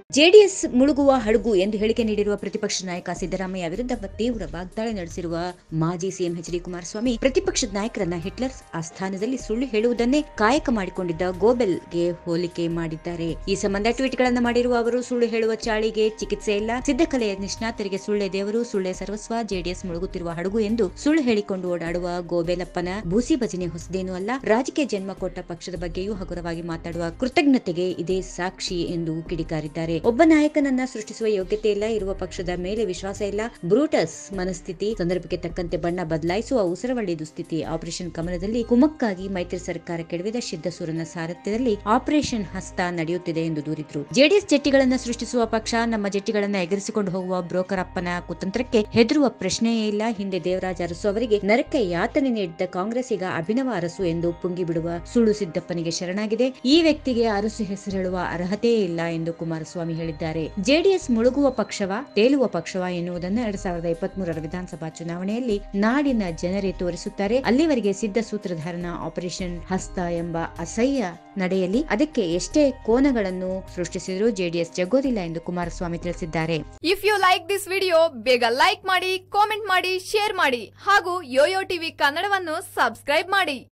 JDS ಮುಳುಗುವ ಹಡಗು ಎಂದು ಹೇಳಿಕೆ ನೀಡಿರುವ ಪ್ರತಿಪಕ್ಷ ನಾಯಕ ಸಿದ್ದರಾಮಯ್ಯ ವಿರುದ್ಧ ತೀವ್ರ ವಾಗ್ದಾಳಿ ನಡೆಸಿರುವ ಮಾಜಿ ಸಿಎಂ ಎಚ್ ಡಿ ಕುಮಾರಸ್ವಾಮಿ ಪ್ರತಿಪಕ್ಷದ ನಾಯಕರನ್ನ ಹಿಟ್ಲರ್ ಆಸ್ಥಾನದಲ್ಲಿ ಸುಳ್ಳು ಹೇಳುವುದನ್ನೇ ಕಾಯಕ ಮಾಡಿಕೊಂಡಿದ್ದ ಗೋಬೆಲ್ಗೆ ಹೋಲಿಕೆ ಮಾಡಿದ್ದಾರೆ ಈ ಸಂಬಂಧ ಟ್ವೀಟ್ಗಳನ್ನು ಮಾಡಿರುವ ಅವರು ಸುಳ್ಳು ಹೇಳುವ ಚಾಳಿಗೆ ಚಿಕಿತ್ಸೆ ಇಲ್ಲ ಸಿದ್ಧಕಲೆಯ ನಿಷ್ಣಾತರಿಗೆ ಸುಳ್ಳೆ ದೇವರು ಸುಳ್ಳೆ ಸರ್ವಸ್ವ ಜೆಡಿಎಸ್ ಮುಳುಗುತ್ತಿರುವ ಹಡಗು ಎಂದು ಸುಳ್ಳು ಹೇಳಿಕೊಂಡು ಓಡಾಡುವ ಗೋಬೆಲಪ್ಪನ ಬೂಸಿ ಭಜನೆ ಹೊಸದೇನೂ ಅಲ್ಲ ರಾಜಕೀಯ ಜನ್ಮ ಕೊಟ್ಟ ಪಕ್ಷದ ಬಗ್ಗೆಯೂ ಹಗುರವಾಗಿ ಮಾತಾಡುವ ಕೃತಜ್ಞತೆಗೆ ಇದೇ ಸಾಕ್ಷಿ ಎಂದು ಕಿಡಿಕಾರಿದ್ದಾರೆ ಒಬ್ಬ ನಾಯಕನನ್ನ ಸೃಷ್ಟಿಸುವ ಯೋಗ್ಯತೆ ಇಲ್ಲ ಇರುವ ಪಕ್ಷದ ಮೇಲೆ ವಿಶ್ವಾಸ ಇಲ್ಲ ಬ್ರೂಟಸ್ ಮನಸ್ಥಿತಿ ಸಂದರ್ಭಕ್ಕೆ ತಕ್ಕಂತೆ ಬಣ್ಣ ಬದಲಾಯಿಸುವ ಉಸಿರವಳ್ಳಿ ದುಸ್ಥಿತಿ ಆಪರೇಷನ್ ಕಮಲದಲ್ಲಿ ಕುಮಕ್ಕಾಗಿ ಮೈತ್ರಿ ಸರ್ಕಾರ ಕೆಡವಿದ ಸಿದ್ದಸೂರನ ಸಾರಥ್ಯದಲ್ಲಿ ಆಪರೇಷನ್ ಹಸ್ತ ನಡೆಯುತ್ತಿದೆ ಎಂದು ದೂರಿದ್ರು ಜೆಡಿಎಸ್ ಜಟ್ಟಿಗಳನ್ನ ಸೃಷ್ಟಿಸುವ ಪಕ್ಷ ನಮ್ಮ ಜಟ್ಟಿಗಳನ್ನ ಎಗರಿಸಿಕೊಂಡು ಹೋಗುವ ಬ್ರೋಕರ್ ಅಪ್ಪನ ಕುತಂತ್ರಕ್ಕೆ ಹೆದರುವ ಪ್ರಶ್ನೆಯೇ ಇಲ್ಲ ಹಿಂದೆ ದೇವರಾಜ ಅರಸು ಅವರಿಗೆ ನರಕ ಯಾತನೆ ನೀಡಿದ್ದ ಕಾಂಗ್ರೆಸ್ ಈಗ ಅಭಿನವ ಅರಸು ಎಂದು ಪುಂಗಿಬಿಡುವ ಸುಳ್ಳು ಸಿದ್ದಪ್ಪನಿಗೆ ಶರಣಾಗಿದೆ ಈ ವ್ಯಕ್ತಿಗೆ ಅರಸು ಹೆಸರೇಳುವ ಅರ್ಹತೆಯೇ ಇಲ್ಲ ಎಂದು ಕುಮಾರಸ್ವಾಮಿ ಹೇಳಿದ್ದಾರೆ ಜೆಡಿಎಸ್ ಮುಳುಗುವ ಪಕ್ಷವ ತೇಲುವ ಪಕ್ಷವ ಎನ್ನುವುದನ್ನು ಎರಡ್ ಸಾವಿರದ ಇಪ್ಪತ್ಮೂರರ ವಿಧಾನಸಭಾ ಚುನಾವಣೆಯಲ್ಲಿ ನಾಡಿನ ಜನರೇ ತೋರಿಸುತ್ತಾರೆ ಅಲ್ಲಿವರೆಗೆ ಸಿದ್ಧ ಸೂತ್ರಧಾರನ ಆಪರೇಷನ್ ಹಸ್ತ ಎಂಬ ಅಸಹ್ಯ ನಡೆಯಲ್ಲಿ ಅದಕ್ಕೆ ಎಷ್ಟೇ ಕೋನಗಳನ್ನು ಸೃಷ್ಟಿಸಿದರೂ ಜೆಡಿಎಸ್ ಜಗ್ಗೋದಿಲ್ಲ ಎಂದು ಕುಮಾರಸ್ವಾಮಿ ತಿಳಿಸಿದ್ದಾರೆ if you like this video ಬೇಗ ಲೈಕ್ ಮಾಡಿ ಕಾಮೆಂಟ್ ಮಾಡಿ ಶೇರ್ ಮಾಡಿ ಹಾಗೂ ಯೋಯೋ ಟಿವಿ ಕನ್ನಡವನ್ನು ಸಬ್ಸ್ಕ್ರೈಬ್ ಮಾಡಿ